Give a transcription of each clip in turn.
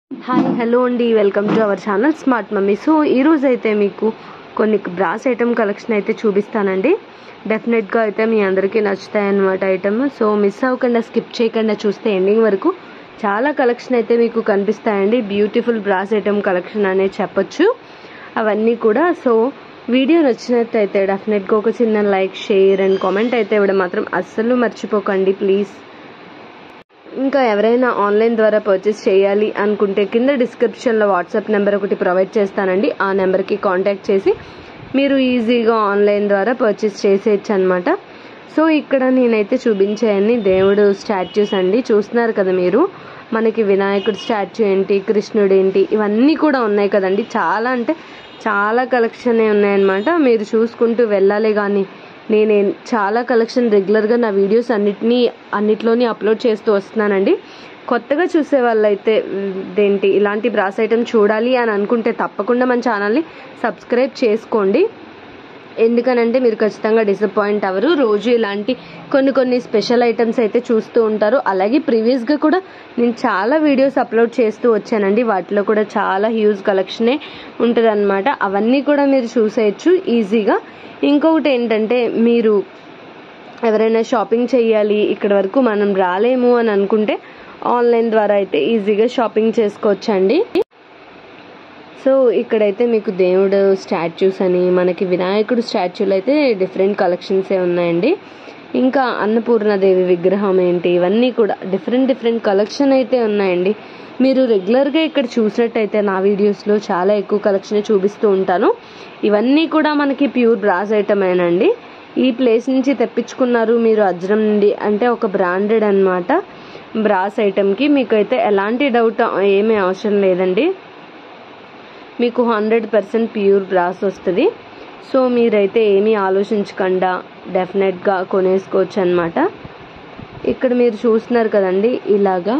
hi hello అండి welcome to our channel smart mummy so ఈరోజు అయితే మీకు కొన్ని బ్రాస్ ఐటమ్ కలెక్షన్ అయితే చూపిస్తానండి డెఫినెట్గా అయితే మీ అందరికీ నచ్చుతాయి అన్నమాట ఐటమ్ సో మిస్ అవ్వకుండా స్కిప్ చేయకుండా చూస్తే ఎండింగ్ వరకు చాలా కలెక్షన్ అయితే మీకు కనిపిస్తాయండి బ్యూటిఫుల్ బ్రాస్ ఐటమ్ కలెక్షన్ అనేది చెప్పొచ్చు అవన్నీ కూడా సో వీడియో నచ్చినట్టయితే డెఫినెట్గా ఒక చిన్న లైక్ షేర్ అండ్ కామెంట్ అయితే ఇవ్వడం మాత్రం అస్సలు మర్చిపోకండి ప్లీజ్ ఇంకా ఎవరైనా ఆన్లైన్ ద్వారా పర్చేస్ చేయాలి అనుకుంటే కింద డిస్క్రిప్షన్లో వాట్సాప్ నెంబర్ ఒకటి ప్రొవైడ్ చేస్తానండి ఆ నెంబర్కి కాంటాక్ట్ చేసి మీరు ఈజీగా ఆన్లైన్ ద్వారా పర్చేస్ చేసేయచ్చు అనమాట సో ఇక్కడ నేనైతే చూపించాయని దేవుడు స్టాచ్యూస్ అండి చూస్తున్నారు కదా మీరు మనకి వినాయకుడు స్టాచ్యూ ఏంటి కృష్ణుడు ఏంటి ఇవన్నీ కూడా ఉన్నాయి కదండి చాలా అంటే చాలా కలెక్షన్ ఉన్నాయన్నమాట మీరు చూసుకుంటూ వెళ్ళాలి కానీ నేను చాలా కలెక్షన్ రెగ్యులర్గా నా వీడియోస్ అన్నిటినీ అన్నిట్లోని అప్లోడ్ చేస్తూ వస్తున్నానండి కొత్తగా చూసే వాళ్ళైతే దేంటి ఇలాంటి బ్రాస్ ఐటమ్ చూడాలి అని అనుకుంటే తప్పకుండా మన ఛానల్ని సబ్స్క్రైబ్ చేసుకోండి ఎందుకనంటే మీరు ఖచ్చితంగా డిసప్పాయింట్ అవ్వరు రోజు ఇలాంటి కొన్ని కొన్ని స్పెషల్ ఐటమ్స్ అయితే చూస్తూ ఉంటారు అలాగే ప్రీవియస్గా కూడా నేను చాలా వీడియోస్ అప్లోడ్ చేస్తూ వచ్చానండి వాటిలో కూడా చాలా హ్యూజ్ కలెక్షనే ఉంటుంది అనమాట అవన్నీ కూడా మీరు చూసేయచ్చు ఈజీగా ఇంకొకటి ఏంటంటే మీరు ఎవరైనా షాపింగ్ చేయాలి ఇక్కడ వరకు మనం రాలేము అని అనుకుంటే ఆన్లైన్ ద్వారా అయితే ఈజీగా షాపింగ్ చేసుకోవచ్చండి సో ఇక్కడైతే మీకు దేవుడు స్టాచ్యూస్ అని మనకి వినాయకుడు స్టాచ్యూలు అయితే డిఫరెంట్ కలెక్షన్సే ఉన్నాయండి ఇంకా అన్నపూర్ణదేవి విగ్రహం ఏంటి ఇవన్నీ కూడా డిఫరెంట్ డిఫరెంట్ కలెక్షన్ అయితే ఉన్నాయండి మీరు రెగ్యులర్గా ఇక్కడ చూసినట్టయితే నా వీడియోస్లో చాలా ఎక్కువ కలెక్షన్ చూపిస్తూ ఉంటాను ఇవన్నీ కూడా మనకి ప్యూర్ బ్రాస్ ఐటమేనండి ఈ ప్లేస్ నుంచి తెప్పించుకున్నారు మీరు అజ్రం నుండి అంటే ఒక బ్రాండెడ్ అనమాట బ్రాస్ ఐటమ్కి మీకైతే ఎలాంటి డౌట్ ఏమీ అవసరం లేదండి మీకు హండ్రెడ్ పర్సెంట్ ప్యూర్ బ్రాస్ వస్తుంది సో మీరైతే ఏమీ ఆలోచించకుండా డెఫినెట్గా కొనేసుకోవచ్చు అనమాట ఇక్కడ మీరు చూస్తున్నారు కదండి ఇలాగా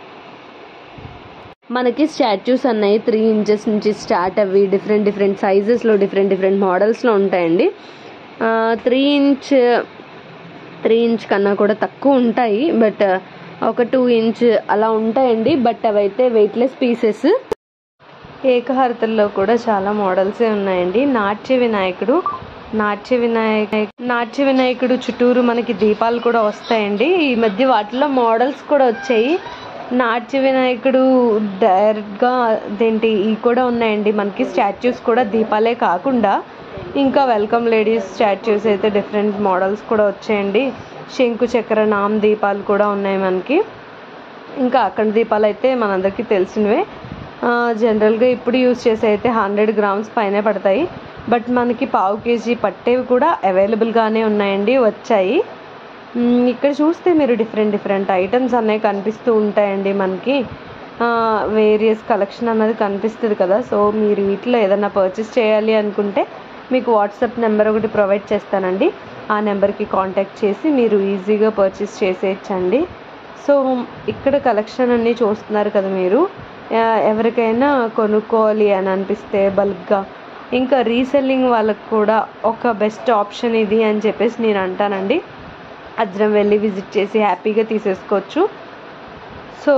మనకి స్టాచ్యూస్ అన్నాయి త్రీ ఇంచెస్ నుంచి స్టార్ట్ అవి డిఫరెంట్ డిఫరెంట్ సైజెస్లో డిఫరెంట్ డిఫరెంట్ మోడల్స్లో ఉంటాయండి త్రీ ఇంచ్ త్రీ ఇంచ్ కన్నా కూడా తక్కువ ఉంటాయి బట్ ఒక టూ ఇంచ్ అలా ఉంటాయండి బట్ అవైతే వెయిట్లెస్ పీసెస్ ఏకహారతల్లో కూడా చాలా మోడల్సే ఉన్నాయండి నాట్య వినాయకుడు నాట్య వినాయక నాట్య వినాయకుడు చుట్టూరు మనకి దీపాలు కూడా వస్తాయండి ఈ మధ్య వాటిలో మోడల్స్ కూడా వచ్చాయి నాట్య వినాయకుడు డైరెక్ట్గా అదేంటి ఈ కూడా ఉన్నాయండి మనకి స్టాచ్యూస్ కూడా దీపాలే కాకుండా ఇంకా వెల్కమ్ లేడీస్ స్టాచ్యూస్ అయితే డిఫరెంట్ మోడల్స్ కూడా వచ్చాయండి శంకు చక్ర నామ్ దీపాలు కూడా ఉన్నాయి మనకి ఇంకా అక్కడ దీపాలు అయితే మనందరికీ తెలిసినవే జనరల్గా ఇప్పుడు యూజ్ చేసే అయితే హండ్రెడ్ గ్రామ్స్ పైనే పడతాయి బట్ మనకి పావు కేజీ పట్టేవి కూడా అవైలబుల్గానే ఉన్నాయండి వచ్చాయి ఇక్కడ చూస్తే మీరు డిఫరెంట్ డిఫరెంట్ ఐటమ్స్ అనేవి కనిపిస్తూ ఉంటాయండి మనకి వేరియస్ కలెక్షన్ అన్నది కనిపిస్తుంది కదా సో మీరు వీటిలో ఏదైనా పర్చేస్ చేయాలి అనుకుంటే మీకు వాట్సాప్ నెంబర్ ఒకటి ప్రొవైడ్ చేస్తానండి ఆ నెంబర్కి కాంటాక్ట్ చేసి మీరు ఈజీగా పర్చేస్ చేసేయచ్చండి సో ఇక్కడ కలెక్షన్ అన్నీ చూస్తున్నారు కదా మీరు ఎవరికైనా కొనుక్కోవాలి అని అనిపిస్తే బల్క్గా ఇంకా రీసెల్లింగ్ వాళ్ళకు కూడా ఒక బెస్ట్ ఆప్షన్ ఇది అని చెప్పేసి నేను అంటానండి అజ్రం వెళ్ళి విజిట్ చేసి హ్యాపీగా తీసేసుకోవచ్చు సో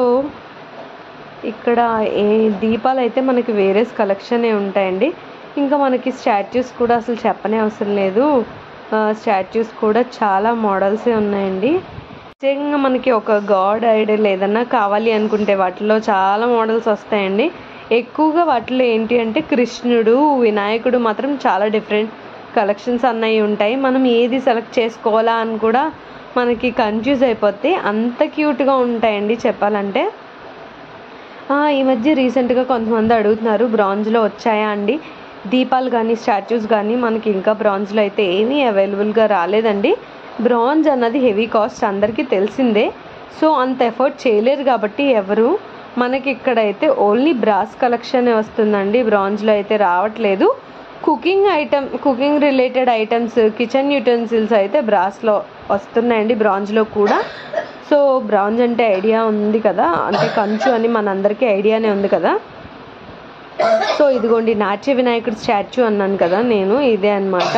ఇక్కడ ఏ దీపాలు అయితే మనకి వేరేస్ కలెక్షనే ఉంటాయండి ఇంకా మనకి స్టాచ్యూస్ కూడా అసలు చెప్పనే అవసరం లేదు స్టాచ్యూస్ కూడా చాలా మోడల్సే ఉన్నాయండి ప్రత్యేకంగా మనకి ఒక గాడ్ ఐడల్ ఏదన్నా కావాలి అనుకుంటే వాటిలో చాలా మోడల్స్ వస్తాయండి ఎక్కువగా వాటిలో ఏంటి అంటే కృష్ణుడు వినాయకుడు మాత్రం చాలా డిఫరెంట్ కలెక్షన్స్ అన్నవి ఉంటాయి మనం ఏది సెలెక్ట్ చేసుకోవాలా అని కూడా మనకి కన్ఫ్యూజ్ అయిపోతే అంత క్యూట్గా ఉంటాయండి చెప్పాలంటే ఈ మధ్య రీసెంట్గా కొంతమంది అడుగుతున్నారు బ్రాంజ్లో వచ్చాయా అండి దీపాలు కానీ స్టాచ్యూస్ కానీ మనకి ఇంకా బ్రాంజ్లో అయితే ఏమీ అవైలబుల్గా రాలేదండి బ్రాంజ్ అన్నది హెవీ కాస్ట్ అందరికీ తెలిసిందే సో అంత ఎఫర్ట్ చేయలేరు కాబట్టి ఎవరు మనకి ఇక్కడైతే ఓన్లీ బ్రాస్ కలెక్షన్ వస్తుందండి బ్రాంజ్లో అయితే రావట్లేదు cooking item cooking related items kitchen utensils అయితే బ్రాస్లో వస్తున్నాయండి బ్రాంజ్లో కూడా సో బ్రాంజ్ అంటే ఐడియా ఉంది కదా అంటే కంచు అని మనందరికీ ఐడియానే ఉంది కదా సో ఇదిగోండి నాట్య వినాయకుడు స్టాచ్యూ అన్నాను కదా నేను ఇదే అనమాట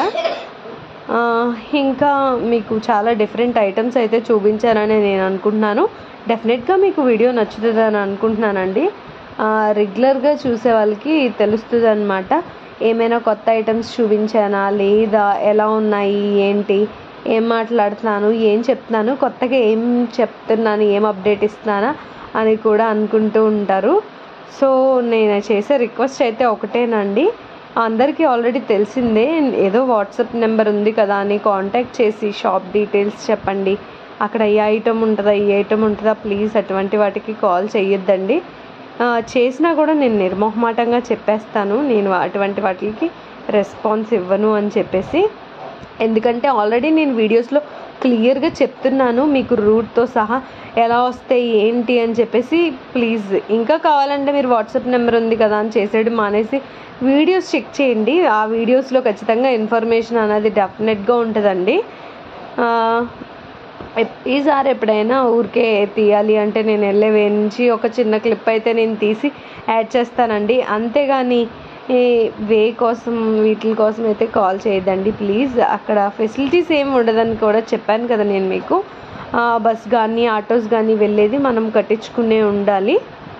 ఇంకా మీకు చాలా డిఫరెంట్ ఐటమ్స్ అయితే చూపించారని నేను అనుకుంటున్నాను డెఫినెట్గా మీకు వీడియో నచ్చుతుందని అనుకుంటున్నానండి రెగ్యులర్గా చూసే వాళ్ళకి తెలుస్తుంది అనమాట ఏమైనా కొత్త ఐటమ్స్ చూపించానా లేదా ఎలా ఉన్నాయి ఏంటి ఏం మాట్లాడుతున్నాను ఏం చెప్తున్నాను కొత్తగా ఏం చెప్తున్నాను ఏం అప్డేట్ ఇస్తున్నానా అని కూడా అనుకుంటూ ఉంటారు సో నేను చేసే రిక్వెస్ట్ అయితే ఒకటేనండి అందరికీ ఆల్రెడీ తెలిసిందే ఏదో వాట్సాప్ నెంబర్ ఉంది కదా అని కాంటాక్ట్ చేసి షాప్ డీటెయిల్స్ చెప్పండి అక్కడ ఏ ఐటమ్ ఉంటుందా ఈ ఐటమ్ ఉంటుందా ప్లీజ్ అటువంటి వాటికి కాల్ చేయొద్దండి ఆ, చేసినా కూడా నేను నిర్మోహమాటంగా చెప్పేస్తాను నేను అటువంటి వాటికి రెస్పాన్స్ ఇవ్వను అని చెప్పేసి ఎందుకంటే ఆల్రెడీ నేను వీడియోస్లో క్లియర్గా చెప్తున్నాను మీకు రూట్తో సహా ఎలా వస్తాయి ఏంటి అని చెప్పేసి ప్లీజ్ ఇంకా కావాలంటే మీరు వాట్సాప్ నెంబర్ ఉంది కదా అని చేసేయడం మానేసి వీడియోస్ చెక్ చేయండి ఆ వీడియోస్లో ఖచ్చితంగా ఇన్ఫర్మేషన్ అనేది డెఫినెట్గా ఉంటుందండి ఆ, ఎప్- ఈసారి ఎప్పుడైనా ఊరికే తీయాలి అంటే నేను వెళ్ళే వేయించి ఒక చిన్న క్లిప్ అయితే నేను తీసి యాడ్ చేస్తానండి అంతేగాని ఈ వే కోసం వీటి కోసం అయితే కాల్ చేయొద్దండి ప్లీజ్ అక్కడ ఫెసిలిటీస్ ఏమి ఉండదని కూడా చెప్పాను కదా నేను మీకు ఆ, బస్ కానీ ఆటోస్ కానీ వెళ్ళేది మనం కట్టించుకునే ఉండాలి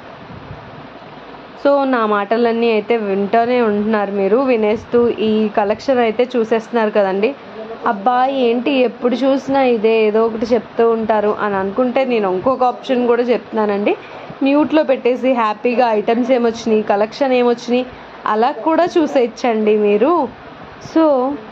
సో నా మాటలన్నీ అయితే వింటూనే ఉంటున్నారు మీరు వినేస్తూ ఈ కలెక్షన్ అయితే చూసేస్తున్నారు కదండి అబ్బా ఏంటి ఎప్పుడు చూసినా ఇదే ఏదో ఒకటి చెప్తూ ఉంటారు అని అనుకుంటే నేను ఇంకొక ఆప్షన్ కూడా చెప్తున్నానండి మ్యూట్లో పెట్టేసి హ్యాపీగా ఐటమ్స్ ఏమొచ్చినాయి కలెక్షన్ ఏమొచ్చినాయి అలా కూడా చూసేయచ్చండి మీరు సో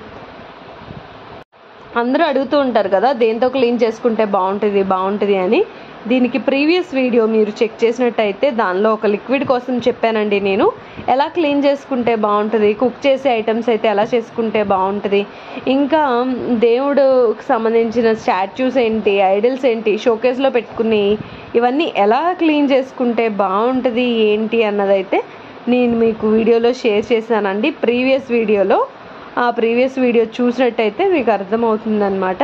అందరూ అడుగుతూ ఉంటారు కదా దేంతో క్లీన్ చేసుకుంటే బాగుంటుంది బాగుంటుంది అని దీనికి ప్రీవియస్ వీడియో మీరు చెక్ చేసినట్టయితే దానిలో ఒక లిక్విడ్ కోసం చెప్పానండి నేను ఎలా క్లీన్ చేసుకుంటే బాగుంటుంది కుక్ చేసే ఐటమ్స్ అయితే ఎలా చేసుకుంటే బాగుంటుంది ఇంకా దేవుడుకి సంబంధించిన స్టాచ్యూస్ ఏంటి ఐడల్స్ ఏంటి షోకేస్లో పెట్టుకుని ఇవన్నీ ఎలా క్లీన్ చేసుకుంటే బాగుంటుంది ఏంటి అన్నదైతే నేను మీకు వీడియోలో షేర్ చేశానండి ప్రీవియస్ వీడియోలో ఆ ప్రీవియస్ వీడియో చూసినట్టయితే మీకు అర్థమవుతుందన్నమాట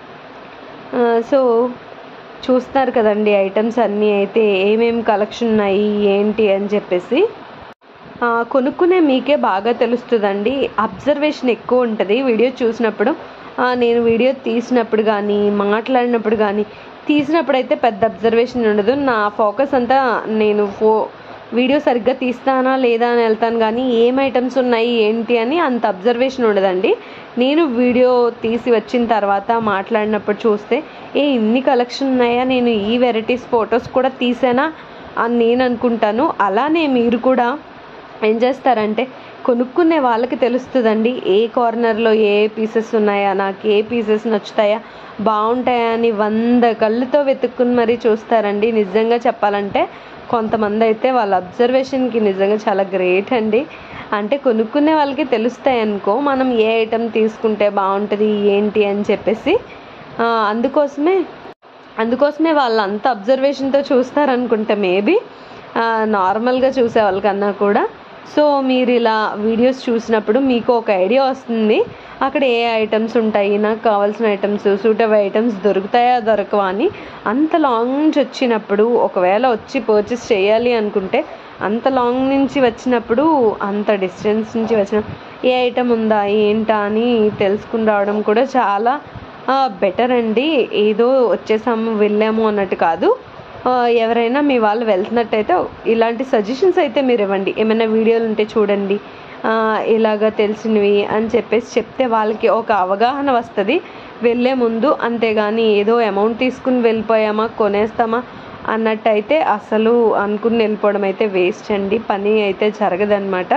ఆ, సో చూస్తున్నారు కదండి ఐటమ్స్ అన్నీ అయితే ఏమేం కలెక్షన్ ఉన్నాయి ఏంటి అని చెప్పేసి ఆ, కొనుక్కునే మీకే బాగా తెలుస్తుందండి అబ్జర్వేషన్ ఎక్కువ ఉంటుంది వీడియో చూసినప్పుడు ఆ, నేను వీడియో తీసినప్పుడు కానీ మాట్లాడినప్పుడు కానీ తీసినప్పుడు అయితే పెద్ద అబ్జర్వేషన్ ఉండదు నా ఫోకస్ అంతా నేను ఫో వీడియో సరిగ్గా తీస్తానా లేదా అని వెళ్తాను కానీ ఏం ఐటమ్స్ ఉన్నాయి ఏంటి అని అంత అబ్జర్వేషన్ ఉండదండి నేను వీడియో తీసి వచ్చిన తర్వాత మాట్లాడినప్పుడు చూస్తే ఏ ఇన్ని కలెక్షన్ ఉన్నాయా నేను ఈ వెరైటీస్ ఫొటోస్ కూడా తీసానా అని నేను అనుకుంటాను అలానే మీరు కూడా ఏం చేస్తారంటే కొనుక్కునే వాళ్ళకి తెలుస్తుందండి ఏ కార్నర్లో ఏ పీసెస్ ఉన్నాయా నాకు ఏ పీసెస్ నచ్చుతాయా బాగుంటాయా అని వంద కళ్ళుతో వెతుక్కుని మరీ చూస్తారండి నిజంగా చెప్పాలంటే కొంతమంది అయితే వాళ్ళ అబ్జర్వేషన్కి నిజంగా చాలా గ్రేట్ అండి అంటే కొనుక్కునే వాళ్ళకి తెలుస్తాయి అనుకో మనం ఏ ఐటెం తీసుకుంటే బాగుంటుంది ఏంటి అని చెప్పేసి ఆ, అందుకోసమే అందుకోసమే వాళ్ళు అంత అబ్జర్వేషన్తో చూస్తారనుకుంటే మేబీ నార్మల్గా చూసే వాళ్ళకన్నా కూడా సో మీరు ఇలా వీడియోస్ చూసినప్పుడు మీకు ఒక ఐడియా వస్తుంది అక్కడ ఏ ఐటమ్స్ ఉంటాయి నాకు కావాల్సిన ఐటమ్స్ సూటబుల్ ఐటమ్స్ దొరుకుతాయా దొరకవా అని అంత లాంగ్ నుంచి వచ్చినప్పుడు ఒకవేళ వచ్చి పర్చేస్ చేయాలి అనుకుంటే అంత లాంగ్ నుంచి వచ్చినప్పుడు అంత డిస్టెన్స్ నుంచి వచ్చిన ఏ ఐటమ్ ఉందా ఏంటా అని తెలుసుకుని రావడం కూడా చాలా బెటర్ అండి ఏదో వచ్చేసాము వెళ్ళాము అన్నట్టు కాదు ఆ, ఎవరైనా మీ వాళ్ళు వెళ్తున్నట్టయితే ఇలాంటి సజెషన్స్ అయితే మీరు ఇవ్వండి ఏమైనా వీడియోలు ఉంటే చూడండి ఆ, ఇలాగ తెలిసినవి అని చెప్పేసి చెప్తే వాళ్ళకి ఒక అవగాహన వస్తుంది వెళ్ళే ముందు అంతేగాని ఏదో అమౌంట్ తీసుకుని వెళ్ళిపోయామా కొనేస్తామా అన్నట్టయితే అసలు అనుకుని వెళ్ళిపోవడం అయితే వేస్ట్ అండి పని అయితే జరగదన్నమాట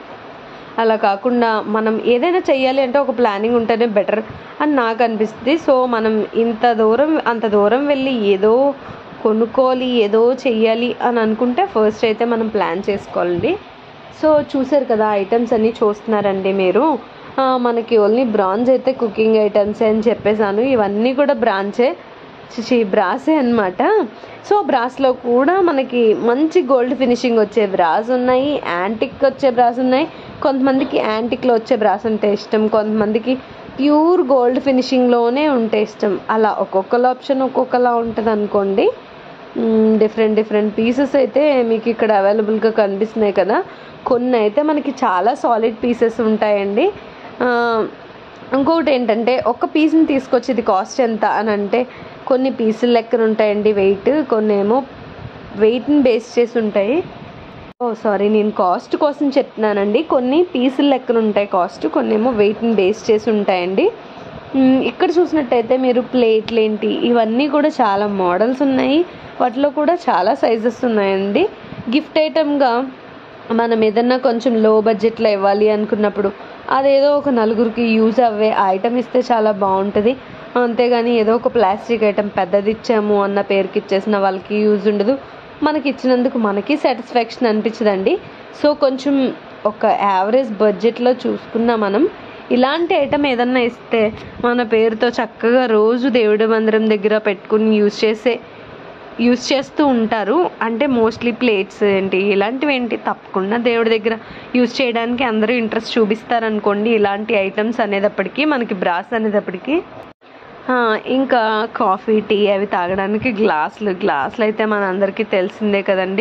అలా కాకుండా మనం ఏదైనా చెయ్యాలి అంటే ఒక ప్లానింగ్ ఉంటేనే బెటర్ అని నాకు అనిపిస్తుంది సో మనం ఇంత దూరం అంత దూరం వెళ్ళి ఏదో కొనుక్కోవాలి ఏదో చెయ్యాలి అని అనుకుంటే ఫస్ట్ అయితే మనం ప్లాన్ చేసుకోవాలండి సో చూసారు కదా ఐటమ్స్ అన్నీ చూస్తున్నారండి మీరు ఆ, మనకి ఓన్లీ బ్రాంజ్ అయితే కుకింగ్ ఐటమ్స్ అని చెప్పేసాను ఇవన్నీ కూడా బ్రాంచే చిచి బ్రాసే అన్నమాట సో బ్రాస్లో కూడా మనకి మంచి గోల్డ్ ఫినిషింగ్ వచ్చే బ్రాస్ ఉన్నాయి యాంటిక్ వచ్చే బ్రాస్ ఉన్నాయి కొంతమందికి యాంటిక్లో వచ్చే బ్రాస్ అంటే ఇష్టం కొంతమందికి ప్యూర్ గోల్డ్ ఫినిషింగ్లోనే ఉంటే ఇష్టం అలా ఒక్కొక్కల ఆప్షన్ ఒక్కొక్కలా ఉంటుంది అనుకోండి డిఫరెంట్ డిఫరెంట్ పీసెస్ అయితే మీకు ఇక్కడ అవైలబుల్గా కనిపిస్తున్నాయి కదా కొన్ని అయితే మనకి చాలా సాలిడ్ పీసెస్ ఉంటాయండి ఆ, ఇంకొకటి ఏంటంటే ఒక పీస్ని తీసుకొచ్చి ఇది కాస్ట్ ఎంత అని అంటే కొన్ని పీసుల లెక్కన ఉంటాయండి వెయిట్ కొన్ని ఏమో వెయిట్ని బేస్ చేసి ఉంటాయి ఓ సారీ నేను కాస్ట్ కోసం చెప్తున్నానండి కొన్ని పీసులు లెక్కన ఉంటాయి కాస్ట్ కొన్ని ఏమో వెయిట్ని బేస్ చేసి ఉంటాయండి మ్, ఇక్కడ చూసినట్టయితే మీరు ప్లేట్లు ఏంటి ఇవన్నీ కూడా చాలా మోడల్స్ ఉన్నాయి వాటిలో కూడా చాలా సైజెస్ ఉన్నాయండి గిఫ్ట్ ఐటమ్గా మనం ఏదన్నా కొంచెం లో బడ్జెట్లో ఇవ్వాలి అనుకున్నప్పుడు అదేదో ఒక నలుగురికి యూజ్ అవ్వే ఐటమ్ ఇస్తే చాలా బాగుంటుంది అంతేగాని ఏదో ఒక ప్లాస్టిక్ ఐటమ్ పెద్దది ఇచ్చాము అన్న పేరుకి ఇచ్చేసిన వాళ్ళకి యూజ్ ఉండదు మనకి ఇచ్చినందుకు మనకి సాటిస్ఫాక్షన్ అనిపించదండి సో కొంచెం ఒక యావరేజ్ బడ్జెట్లో చూసుకున్నా మనం ఇలాంటి ఐటమ్ ఏదన్నా ఇస్తే మన పేరుతో చక్కగా రోజు దేవుడి మందిరం దగ్గర పెట్టుకుని యూజ్ చేసే యూజ్ చేస్తూ ఉంటారు అంటే మోస్ట్లీ ప్లేట్స్ ఏంటి ఇలాంటివి ఏంటి తప్పకుండా దేవుడి దగ్గర యూజ్ చేయడానికి అందరూ ఇంట్రెస్ట్ చూపిస్తారనుకోండి ఇలాంటి ఐటమ్స్ అనేటప్పటికీ మనకి బ్రాస్ అనేటప్పటికీ ఆ, ఇంకా కాఫీ టీ అవి తాగడానికి గ్లాసులు గ్లాసులు అయితే మన అందరికీ తెలిసిందే కదండి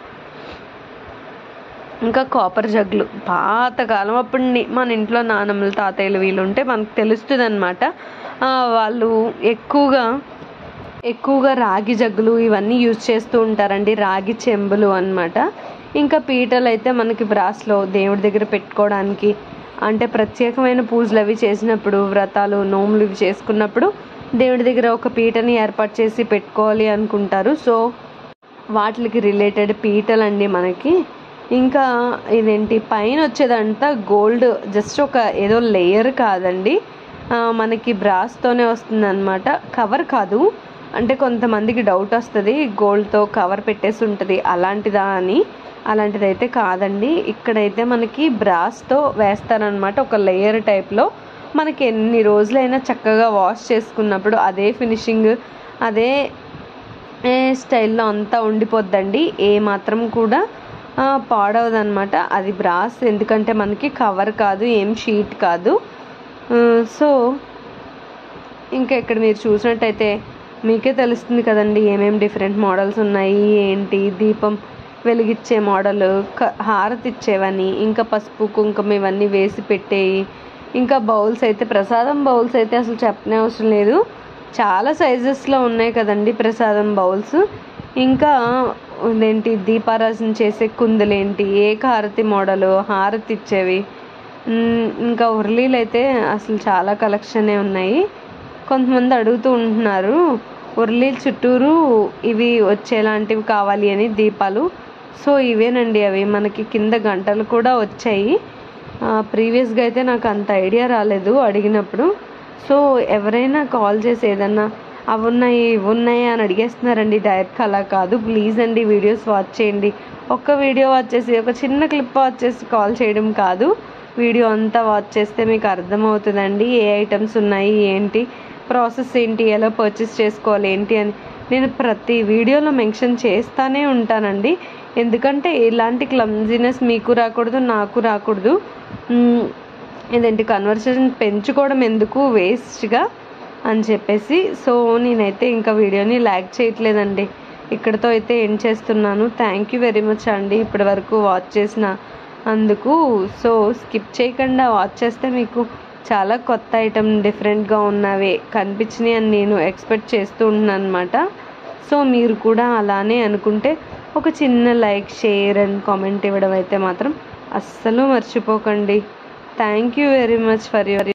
ఇంకా కాపర్ జగ్గులు పాతకాలం అప్పుడు ని- మన ఇంట్లో నానమ్మలు తాతయ్యలు వీళ్ళు ఉంటే మనకు తెలుస్తుంది అనమాట వాళ్ళు ఎక్కువగా ఎక్కువగా రాగి జగ్గులు ఇవన్నీ యూజ్ చేస్తూ ఉంటారండి రాగి చెంబులు అన్నమాట ఇంకా పీటలు అయితే మనకి బ్రాస్లో దేవుడి దగ్గర పెట్టుకోవడానికి అంటే ప్రత్యేకమైన పూజలు అవి చేసినప్పుడు వ్రతాలు నోములు ఇవి చేసుకున్నప్పుడు దేవుడి దగ్గర ఒక పీటని ఏర్పాటు చేసి పెట్టుకోవాలి అనుకుంటారు సో వాటికి రిలేటెడ్ పీటలు అండి మనకి ఇంకా ఇదేంటి పైన వచ్చేదంతా గోల్డ్ జస్ట్ ఒక ఏదో లేయర్ కాదండి ఆ, మనకి బ్రాస్తోనే వస్తుంది అనమాట కవర్ కాదు అంటే కొంతమందికి డౌట్ వస్తుంది గోల్డ్తో కవర్ పెట్టేసి ఉంటుంది అలాంటిదా అని అలాంటిదైతే కాదండి ఇక్కడైతే మనకి బ్రాస్తో వేస్తారనమాట ఒక లేయర్ టైప్లో మనకి ఎన్ని రోజులైనా చక్కగా వాష్ చేసుకున్నప్పుడు అదే ఫినిషింగ్ అదే ఏ స్టైల్లో అంతా ఉండిపోద్దండి ఏ మాత్రం కూడా పాడవదు అనమాట అది బ్రాస్ ఎందుకంటే మనకి కవర్ కాదు ఏం షీట్ కాదు ఆ, సో ఇంకా ఇక్కడ మీరు చూసినట్టయితే మీకే తెలుస్తుంది కదండి ఏమేమి డిఫరెంట్ మోడల్స్ ఉన్నాయి ఏంటి దీపం వెలిగిచ్చే మోడల్ క హారతి ఇచ్చేవని ఇంకా పసుపు కుంకుమ ఇవన్నీ వేసి పెట్టేవి ఇంకా బౌల్స్ అయితే ప్రసాదం బౌల్స్ అయితే అసలు చెప్పనే అవసరం లేదు చాలా సైజెస్లో ఉన్నాయి కదండి ప్రసాదం బౌల్స్ ఇంకా ఇదేంటి దీపారాజన చేసే కుందులేంటి ఏక హారతి మోడల్ హారతి ఇచ్చేవి ఉమ్, ఇంకా ఉర్లీలు అయితే అసలు చాలా కలెక్షనే ఉన్నాయి కొంతమంది అడుగుతూ ఉంటున్నారు ఉర్లీల చుట్టూరు ఇవి వచ్చేలాంటివి కావాలి అని దీపాలు సో ఇవేనండి అవి మనకి కింద గంటలు కూడా వచ్చాయి ప్రీవియస్గా అయితే నాకు అంత ఐడియా రాలేదు అడిగినప్పుడు సో ఎవరైనా కాల్ చేసి ఏదన్నా అవి ఉన్నాయి ఇవి ఉన్నాయి అని అడిగేస్తున్నారండి డైరెక్ట్గా అలా కాదు ప్లీజ్ అండి వీడియోస్ వాచ్ చేయండి ఒక్క వీడియో వాచ్ చేసి ఒక చిన్న క్లిప్ వాచ్ చేసి కాల్ చేయడం కాదు వీడియో అంతా వాచ్ చేస్తే మీకు అర్థమవుతుందండి ఏ ఐటమ్స్ ఉన్నాయి ఏంటి ప్రాసెస్ ఏంటి ఎలా పర్చేస్ చేసుకోవాలి ఏంటి అని నేను ప్రతి వీడియోలో మెన్షన్ చేస్తానే ఉంటానండి ఎందుకంటే ఇలాంటి క్లమ్జీనెస్ మీకు రాకూడదు నాకు రాకూడదు మ్, ఇదేంటి కన్వర్సేషన్ పెంచుకోవడం ఎందుకు వేస్ట్గా అని చెప్పేసి సో నేనైతే ఇంకా వీడియోని లైక్ చేయట్లేదండి ఇక్కడతో అయితే ఎండ్ చేస్తున్నాను థ్యాంక్ యూ వెరీ మచ్ అండి ఇప్పటి వరకు వాచ్ చేసిన అందుకు సో స్కిప్ చేయకుండా వాచ్ చేస్తే మీకు చాలా కొత్త ఐటమ్ డిఫరెంట్గా ఉన్నవే కనిపించినాయి అని నేను ఎక్స్పెక్ట్ చేస్తూ ఉన్నాను అనమాట సో మీరు కూడా అలానే అనుకుంటే ఒక చిన్న లైక్ షేర్ అండ్ కామెంట్ ఇవ్వడం అయితే మాత్రం అస్సలు మర్చిపోకండి thank you very much for your